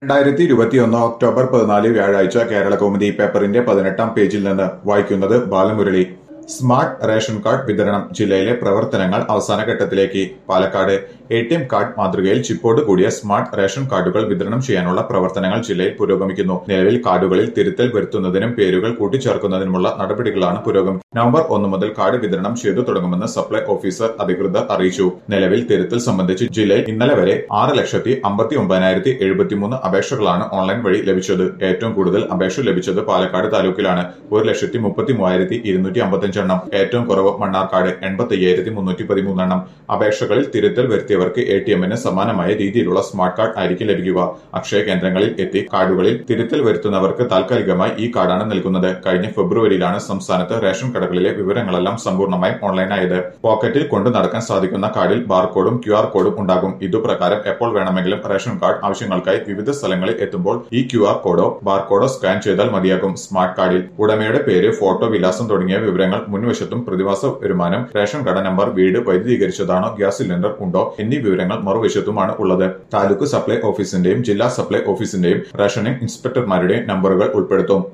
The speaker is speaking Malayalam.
രണ്ടായിരത്തി ഇരുപത്തിയൊന്ന് ഒക്ടോബർ പതിനാല് വ്യാഴാഴ്ച കേരള കൗമുദി പേപ്പറിന്റെ പതിനെട്ടാം പേജിൽ നിന്ന് വായിക്കുന്നത് ബാലമുരളി സ്മാർട്ട് റേഷൻ കാർഡ് വിതരണം ജില്ലയിലെ പ്രവർത്തനങ്ങൾ അവസാന ഘട്ടത്തിലേക്ക് Palakkad A T M card മാതൃകയിൽ ചിപ്പോട് കൂടിയ സ്മാർട്ട് റേഷൻ കാർഡുകൾ വിതരണം ചെയ്യാനുള്ള പ്രവർത്തനങ്ങൾ ജില്ലയിൽ പുരോഗമിക്കുന്നു നിലവിൽ കാർഡുകളിൽ തിരുത്തൽ വരുത്തുന്നതിനും പേരുകൾ കൂട്ടിച്ചേർക്കുന്നതിനുമുള്ള നടപടികളാണ് പുരോഗമിക്കുന്നത് നവംബർ ഒന്ന് മുതൽ കാർഡ് വിതരണം ചെയ്തു തുടങ്ങുമെന്ന് സപ്ലൈ ഓഫീസർ അധികൃതർ അറിയിച്ചു നിലവിൽ തിരുത്തൽ സംബന്ധിച്ച് ജില്ലയിൽ ഇന്നലെ വരെ ആറ് ലക്ഷത്തി അമ്പത്തി ഒമ്പതിനായിരത്തി എഴുപത്തിമൂന്ന് അപേക്ഷകളാണ് ഓൺലൈൻ വഴി ലഭിച്ചത് ഏറ്റവും കൂടുതൽ അപേക്ഷ ലഭിച്ചത് പാലക്കാട് താലൂക്കിലാണ് ഒരു ലക്ഷത്തി മുപ്പത്തി മൂവായിരത്തി ഇരുന്നൂറ്റി അമ്പത്തിയഞ്ചെണ്ണം ഏറ്റവും കുറവ് മണ്ണാർക്കാട് എൺപത്തി അയ്യായിരത്തി മുന്നൂറ്റി പതിമൂന്നെണ്ണം അപേക്ഷകളിൽ തിരുത്തൽ വരുത്തിയവർക്ക് എ ടി എമ്മിന് സമാനമായ രീതിയിലുള്ള സ്മാർട്ട് കാർഡ് ആയിരിക്കും ലഭിക്കുക അക്ഷയ കേന്ദ്രങ്ങളിൽ എത്തി കാർഡുകളിൽ തിരുത്തൽ വരുത്തുന്നവർക്ക് താൽക്കാലികമായി ഈ കാർഡാണ് നൽകുന്നത് കഴിഞ്ഞ ഫെബ്രുവരിയിലാണ് സംസ്ഥാനത്ത് റേഷൻ കടകളിലെ വിവരങ്ങളെല്ലാം സമ്പൂർണ്ണമായും ഓൺലൈനായത് പോക്കറ്റിൽ കൊണ്ടു നടക്കാൻ സാധിക്കുന്ന കാർഡിൽ ബാർകോഡും ക്യു ആർ കോഡും ഉണ്ടാകും ഇതുപ്രകാരം എപ്പോൾ വേണമെങ്കിലും റേഷൻ കാർഡ് ആവശ്യങ്ങൾക്കായി വിവിധ സ്ഥലങ്ങളിൽ എത്തുമ്പോൾ ഈ ക്യു ആർ കോഡോ ബാർകോഡോ സ്കാൻ ചെയ്താൽ മതിയാകും സ്മാർട്ട് കാർഡിൽ ഉടമയുടെ പേര് ഫോട്ടോ വിലാസം തുടങ്ങിയ വിവരങ്ങൾ മുൻവശത്തും പ്രതിമാസ വരുമാനം റേഷൻ കട നമ്പർ വീട് വൈദ്യുതീകരിച്ചതാണോ ഗ്യാസ് സിലിണ്ടർ ഉണ്ടോ എന്നീ വിവരങ്ങൾ മറുവശത്തുമാണ് ഉള്ളത് താലൂക്ക് സപ്ലൈ ഓഫീസിന്റെയും ജില്ലാ സപ്ലൈ ഓഫീസിന്റെയും റേഷനിംഗ് ഇൻസ്പെക്ടർമാരുടെയും നമ്പറുകൾ ഉൾപ്പെടുത്തും